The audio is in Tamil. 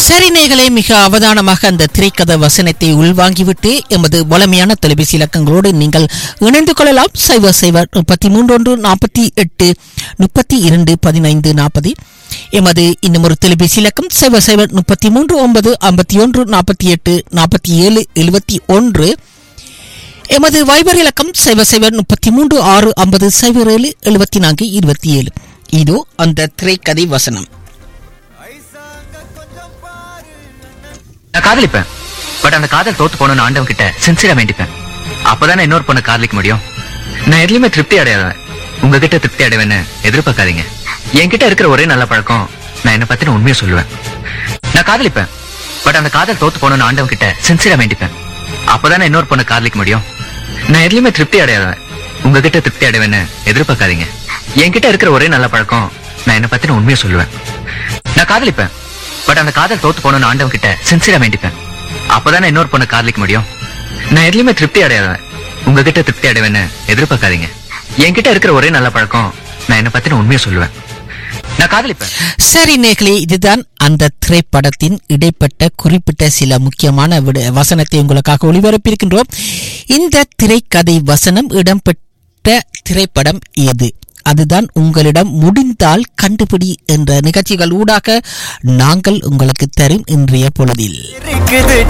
சரி நேயர்களே மிக அவதானமாக அந்த திரைக்கதை வசனத்தை உள்வாங்கிவிட்டு எமது வளமையான தொலைபேசி இலக்கங்களோடு நீங்கள் இணைந்து கொள்ளலாம் சைவர் சைவர் முப்பத்தி மூன்று ஒன்று நாற்பத்தி எட்டு முப்பத்தி இரண்டு பதினைந்து நாற்பது எமது இன்னும் ஒரு தொலைபேசி இலக்கம் சைவர் சைவர் முப்பத்தி மூன்று ஒன்பது ஐம்பத்தி ஒன்று நாற்பத்தி எட்டு நாற்பத்தி ஏழு எழுபத்தி ஒன்று எமது வைபர் இலக்கம் சைவர் சைவர் முப்பத்தி மூன்று ஆறு ஐம்பது சைபர் ஏழு எழுபத்தி நான்கு இருபத்தி ஏழு இதோ அந்த திரைக்கதை வசனம் நான் காதலிப்பேன் பட் அந்த காதல் தோத்து போகணும்னு ஆண்டவன் கிட்ட சின்சியரா வேண்டிப்பேன் அப்பதானே இன்னொரு பொண்ணை காதலிக்க முடியும் நான் எதுலயுமே திருப்தி அடையாதவன் உங்ககிட்ட திருப்தி அடைவேன்னு எதிர்பார்க்காதீங்க என்கிட்ட இருக்கிற ஒரே நல்ல பழக்கம் நான் என்ன பத்தின உண்மையை சொல்லுவேன் நான் காதலிப்பேன் பட் அந்த காதல் தோத்து போகணும்னு ஆண்டவன் கிட்ட சின்சியரா வேண்டிப்பேன் அப்பதானே இன்னொரு பொண்ணை காதலிக்க முடியும் நான் எதுலயுமே திருப்தி அடையாதவன் உங்ககிட்ட திருப்தி அடைவேன்னு எதிர்பார்க்காதீங்க என்கிட்ட இருக்கிற ஒரே நல்ல பழக்கம் நான் என்ன பத்தின உண்மையை சொல்லுவேன் நான் காதலிப்பேன் பட் அந்த காதல் தோத்து போகணும்னு ஆண்டவன் கிட்ட சின்சியரா வேண்டிப்பேன் அப்பதானே இன்னொரு பொண்ணை காதலிக்க முடியும் நான் எதுலயுமே திருப்தி அடையாதவன் உங்ககிட்ட திருப்தி அடைவேன்னு எதிர்பார்க்காதீங்க என்கிட்ட இருக்கிற ஒரே நல்ல பழக்கம் நான் என்ன பத்தின உண்மையை சொல்லுவேன் நான் காதலிப்பேன் சரி நேர்களே இதுதான் அந்த திரைப்படத்தின் இடைப்பட்ட குறிப்பிட்ட சில முக்கியமான விட- வசனத்தை உங்களுக்காக ஒளிபரப்பியிருக்கின்றோம் இந்த திரைக்கதை வசனம் இடம்பெற்ற திரைப்படம் எது அதுதான் உங்களிடம் முடிந்தால் கண்டுபிடி என்ற நிகழ்ச்சிகள் ஊடாக நாங்கள் உங்களுக்கு தரும் இன்றைய பொழுதில் இருக்குது